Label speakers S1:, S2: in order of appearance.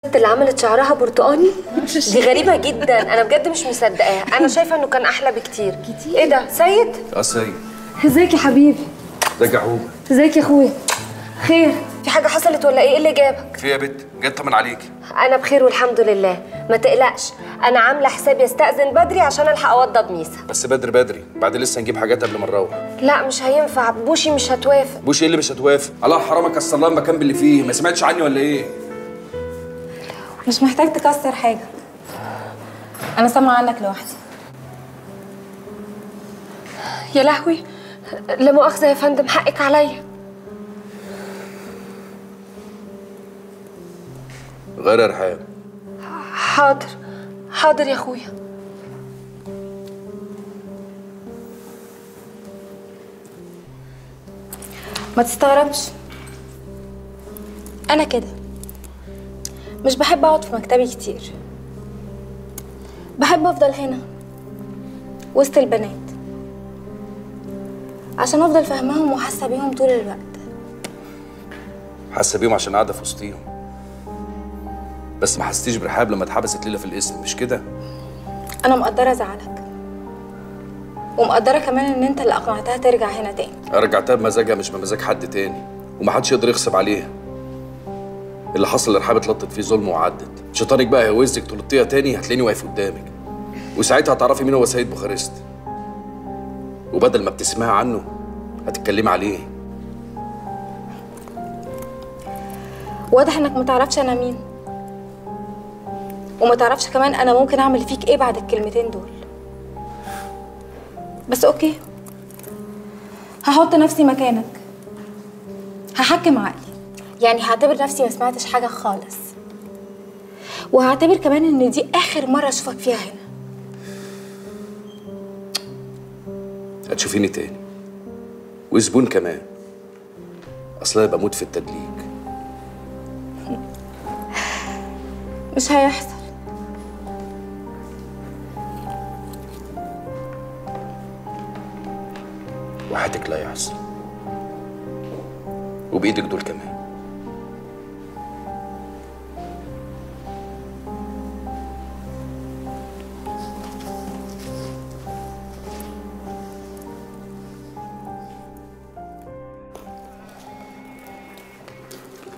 S1: اللي عملت شعرها برتقاني دي غريبة جدا أنا بجد مش مصدقاها أنا شايفة إنه كان أحلى بكتير كتير إيه ده سيد؟
S2: اه سيد
S3: ازيك يا حبيبي
S2: ازيك يا حبوب
S3: ازيك يا اخويا خير
S1: في حاجة حصلت ولا إيه؟ إيه اللي جابك؟
S2: في يا بت جاي اطمن عليكي
S1: أنا بخير والحمد لله ما تقلقش أنا عاملة حسابي أستأذن بدري عشان ألحق أوضب ميسا
S2: بس بدري بدري بعد لسه نجيب حاجات قبل ما نروح
S1: لا مش هينفع بوشي مش هتوافق
S2: بوش ايه اللي مش هتوافق الله حرامك كسر لها المكان باللي فيه ما سمعتش عني ولا ايه
S3: مش محتاج تكسر حاجه انا سامعه عنك لوحدي
S1: يا لهوي لا مؤاخذة يا فندم حقك عليا
S2: غير يا رحاب
S1: حاضر حاضر يا أخويا
S3: ما تستغربش انا كده مش بحب اقعد في مكتبي كتير بحب افضل هنا وسط البنات عشان افضل فاهماهم وحاسه بيهم طول الوقت
S2: حاسه بيهم عشان قاعده في وسطيهم بس ما حسيتيش برحاب لما اتحبست ليلى في الاسم مش كده
S3: انا مقدره زعلك ومقدره كمان ان انت اللي اقنعتها ترجع هنا تاني
S2: انا رجعتها بمزاجها مش بمزاج حد تاني ومحدش يقدر يغصب عليها اللي حصل لرحاب اتلطت فيه ظلم وعدت شيطانك بقى هيوزك تلطيها تاني هتلاقيني واقف قدامك وساعتها هتعرفي مين هو سيد بوخارست وبدل ما بتسمعي عنه هتتكلمي عليه
S3: واضح انك ما تعرفش انا مين وما تعرفش كمان انا ممكن اعمل فيك ايه بعد الكلمتين دول بس اوكي هحط نفسي مكانك هحكم عقلي يعني هعتبر نفسي ما سمعتش حاجه خالص وهعتبر كمان ان دي اخر مره اشوفك فيها هنا
S2: هتشوفيني تاني وزبون كمان اصل انا بموت في التدليك
S3: مش هيحصل
S2: وحياتك لا يحصل وبايدك دول كمان